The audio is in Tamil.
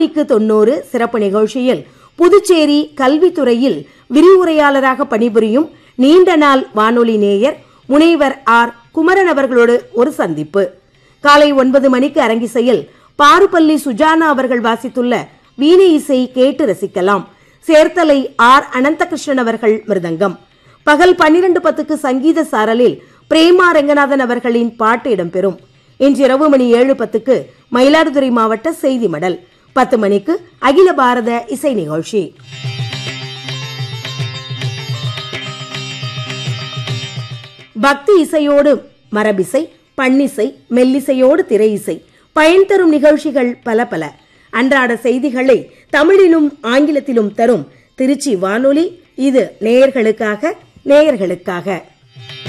க்கு தொண்ணூறு சிறப்பு நிகழ்ச்சியில் புதுச்சேரி கல்வித்துறையில் விரிவுரையாளராக பணிபுரியும் நீண்ட நாள் வானொலி நேயர் முனைவர் ஆர் குமரன் அவர்களோடு ஒரு சந்திப்பு காலை ஒன்பது மணிக்கு அரங்கிசையில் பாருப்பள்ளி சுஜானா அவர்கள் வாசித்துள்ள வீணை இசை கேட்டு ரசிக்கலாம் சேர்த்தலை ஆர் அனந்தகிருஷ்ணன் அவர்கள் மிருதங்கம் பகல் பன்னிரண்டு பத்துக்கு சங்கீத சாரலில் பிரேமா ரங்கநாதன் அவர்களின் பாட்டு இடம்பெறும் இன்றிரவு மணி ஏழு பத்துக்கு மயிலாடுதுறை மாவட்ட செய்தி மடல் பத்து மணிக்கு அகில பாரத இசை நிகழ்ச்சி பக்தி இசையோடு மரபிசை பண்ணிசை மெல்லிசையோடு திரை இசை பயன் தரும் நிகழ்ச்சிகள் பல பல அன்றாட செய்திகளை தமிழிலும் ஆங்கிலத்திலும் தரும் திருச்சி வானொலி இது நேயர்களுக்காக நேயர்களுக்காக